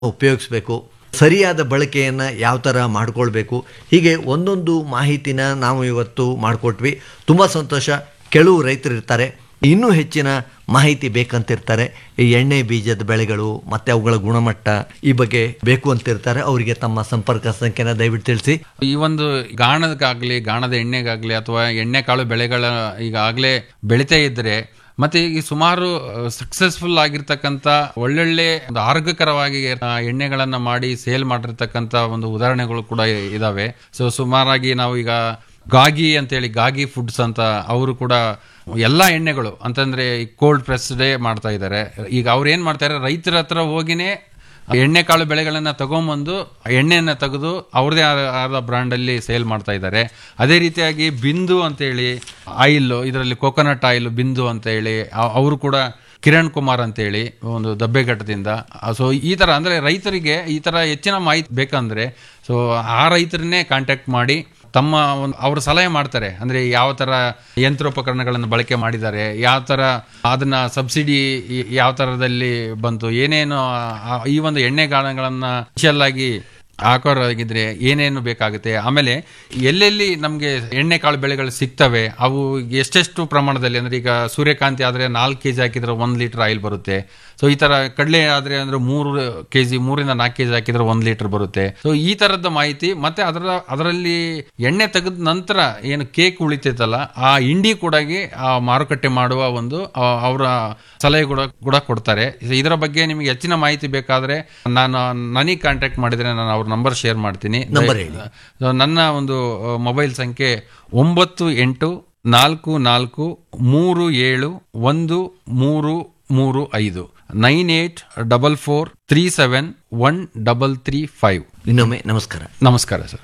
ಉಪಯೋಗಿಸ್ಬೇಕು ಸರಿಯಾದ ಬಳಕೆಯನ್ನು ಯಾವ ಥರ ಮಾಡ್ಕೊಳ್ಬೇಕು ಹೀಗೆ ಒಂದೊಂದು ಮಾಹಿತಿನ ನಾವು ಇವತ್ತು ಮಾಡಿಕೊಟ್ವಿ ತುಂಬ ಸಂತೋಷ ಕೆಲವು ರೈತರು ಇರ್ತಾರೆ ಇನ್ನೂ ಹೆಚ್ಚಿನ ಮಾಹಿತಿ ಬೇಕಂತಿರ್ತಾರೆ ಈ ಎಣ್ಣೆ ಬೀಜದ ಬೆಳೆಗಳು ಮತ್ತು ಅವುಗಳ ಗುಣಮಟ್ಟ ಈ ಬಗ್ಗೆ ಬೇಕು ಅಂತಿರ್ತಾರೆ ಅವರಿಗೆ ತಮ್ಮ ಸಂಪರ್ಕ ಸಂಖ್ಯೆನ ದಯವಿಟ್ಟು ತಿಳಿಸಿ ಈ ಒಂದು ಗಾಣಕ್ಕಾಗ್ಲಿ ಗಾಣದ ಎಣ್ಣೆಗಾಗ್ಲಿ ಅಥವಾ ಎಣ್ಣೆ ಕಾಳು ಬೆಳೆಗಳ ಈಗಾಗಲೇ ಬೆಳಿತಾ ಇದ್ರೆ ಮತ್ತೆ ಈ ಸುಮಾರು ಸಕ್ಸಸ್ಫುಲ್ ಆಗಿರ್ತಕ್ಕಂಥ ಒಳ್ಳೊಳ್ಳೆ ಒಂದು ಆರೋಗ್ಯಕರವಾಗಿ ಆ, ಎಣ್ಣೆಗಳನ್ನ ಮಾಡಿ ಸೇಲ್ ಮಾಡಿರ್ತಕ್ಕಂಥ ಒಂದು ಉದಾಹರಣೆಗಳು ಕೂಡ ಇದಾವೆ ಸೊ ಸುಮಾರಾಗಿ ನಾವು ಈಗ ಗಾಗಿ ಅಂತೇಳಿ ಗಾಗಿ ಫುಡ್ಸ್ ಅಂತ ಅವರು ಕೂಡ ಎಲ್ಲಾ ಎಣ್ಣೆಗಳು ಅಂತಂದ್ರೆ ಕೋಲ್ಡ್ ಪ್ರೆಸ್ಡೇ ಮಾಡ್ತಾ ಇದ್ದಾರೆ ಈಗ ಅವ್ರು ಏನ್ ಮಾಡ್ತಾರೆ ರೈತರ ಹತ್ರ ಹೋಗಿನೇ ಎಣ್ಣೆ ಕಾಳು ಬೆಳೆಗಳನ್ನ ತಗೊಂಬಂದು ಎಣ್ಣೆಯನ್ನ ತೆಗೆದು ಅವ್ರದೇ ಆದ ಬ್ರ್ಯಾಂಡ್ ಅಲ್ಲಿ ಸೇಲ್ ಮಾಡ್ತಾ ಇದ್ದಾರೆ ಅದೇ ರೀತಿಯಾಗಿ ಬಿಂದು ಅಂತೇಳಿ ಆಯಿಲ್ ಇದರಲ್ಲಿ ಕೋಕೋನಟ್ ಆಯಿಲ್ ಬಿಂದು ಅಂತ ಹೇಳಿ ಅವರು ಕೂಡ ಕಿರಣ್ ಕುಮಾರ್ ಅಂತೇಳಿ ಒಂದು ದಬ್ಬೆಘಟ್ಟದಿಂದ ಸೊ ಈ ತರ ಅಂದ್ರೆ ರೈತರಿಗೆ ಈ ತರ ಹೆಚ್ಚಿನ ಮಾಹಿತಿ ಬೇಕಂದ್ರೆ ಸೊ ಆ ರೈತರನ್ನೇ ಕಾಂಟ್ಯಾಕ್ಟ್ ಮಾಡಿ ತಮ್ಮ ಒಂದು ಅವರು ಸಲಹೆ ಮಾಡ್ತಾರೆ ಅಂದ್ರೆ ಯಾವ ತರ ಯಂತ್ರೋಪಕರಣಗಳನ್ನು ಬಳಕೆ ಮಾಡಿದ್ದಾರೆ ಯಾವ ತರ ಅದನ್ನ ಸಬ್ಸಿಡಿ ಯಾವ ತರದಲ್ಲಿ ಬಂತು ಏನೇನು ಆ- ಈ ಒಂದು ಎಣ್ಣೆಗಾಣಗಳನ್ನ ಆಗಿ ಹಾಕೋರಾಗಿದ್ರೆ ಏನೇನು ಬೇಕಾಗುತ್ತೆ ಆಮೇಲೆ ಎಲ್ಲೆಲ್ಲಿ ನಮಗೆ ಎಣ್ಣೆ ಕಾಳು ಬೆಳೆಗಳು ಸಿಗ್ತವೆ ಅವು ಎಷ್ಟೆಷ್ಟು ಪ್ರಮಾಣದಲ್ಲಿ ಅಂದ್ರೆ ಈಗ ಸೂರ್ಯಕಾಂತಿ ಆದ್ರೆ ನಾಲ್ಕು ಕೆಜಿ ಹಾಕಿದ್ರೆ ಒಂದ್ ಲೀಟರ್ ಆಯಿಲ್ ಬರುತ್ತೆ ಸೊ ಈ ತರ ಕಡಲೆ ಆದ್ರೆ ಅಂದ್ರೆ ಮೂರು ಕೆಜಿ ಮೂರಿಂದ ನಾಲ್ಕು ಕೆಜಿ ಹಾಕಿದ್ರೆ ಒಂದ್ ಲೀಟರ್ ಬರುತ್ತೆ ಸೊ ಈ ತರದ ಮಾಹಿತಿ ಮತ್ತೆ ಅದರ ಅದರಲ್ಲಿ ಎಣ್ಣೆ ತೆಗೆದ ನಂತರ ಏನು ಕೇಕ್ ಉಳಿತೈತಲ್ಲ ಆ ಇಂಡಿ ಕೂಡ ಆ ಮಾರುಕಟ್ಟೆ ಮಾಡುವ ಒಂದು ಆ, ಅವರ ಸಲಹೆ ಕೂಡ ಕೂಡ ಕೊಡ್ತಾರೆ ಇದರ ಬಗ್ಗೆ ನಿಮಗೆ ಹೆಚ್ಚಿನ ಮಾಹಿತಿ ಬೇಕಾದ್ರೆ ನಾನು ನನಗೆ ಕಾಂಟ್ಯಾಕ್ಟ್ ಮಾಡಿದ್ರೆ ನಾನು ಅವ್ರ ನಂಬರ್ ಶೇರ್ ಮಾಡ್ತೀನಿ ನಂಬರ್ ಹೇಳಿ. ನನ್ನ ಒಂದು ಮೊಬೈಲ್ ಸಂಖ್ಯೆ ಒಂಬತ್ತು ಎಂಟು ನಾಲ್ಕು ನಾಲ್ಕು ಮೂರು ಏಳು ಒಂದು ಮೂರು ಮೂರು ಐದು nine eight double four three seven one double three five ಇನ್ನೊಮ್ಮೆ ನಮಸ್ಕಾರ ನಮಸ್ಕಾರ ಸರ್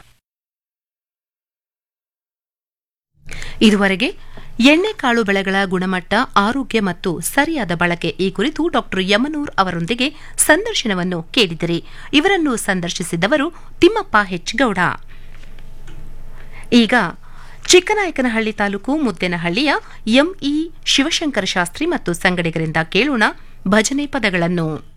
ಇದುವರೆಗೆ ಎಣ್ಣೆಕಾಳು ಬೆಳೆಗಳ ಗುಣಮಟ್ಟ ಆರೋಗ್ಯ ಮತ್ತು ಸರಿಯಾದ ಬಳಕೆ ಈ ಕುರಿತು ಡಾಕ್ಟರ್ ಯಮನೂರ್ ಅವರೊಂದಿಗೆ ಸಂದರ್ಶನವನ್ನು ಕೇಳಿದಿರಿ ಇವರನ್ನು ಸಂದರ್ಶಿಸಿದವರು ತಿಮ್ಮಪ್ಪ ಹೆಚ್ ಗೌಡ ಈಗ ಚಿಕ್ಕನಾಯಕನಹಳ್ಳಿ ತಾಲೂಕು ಮುದ್ದೇನಹಳ್ಳಿಯ ಎಂಇ ಶಿವಶಂಕರ ಶಾಸ್ತ್ರಿ ಮತ್ತು ಸಂಗಡಿಗರಿಂದ ಕೇಳೋಣ ಭಜನೆ ಪದಗಳನ್ನು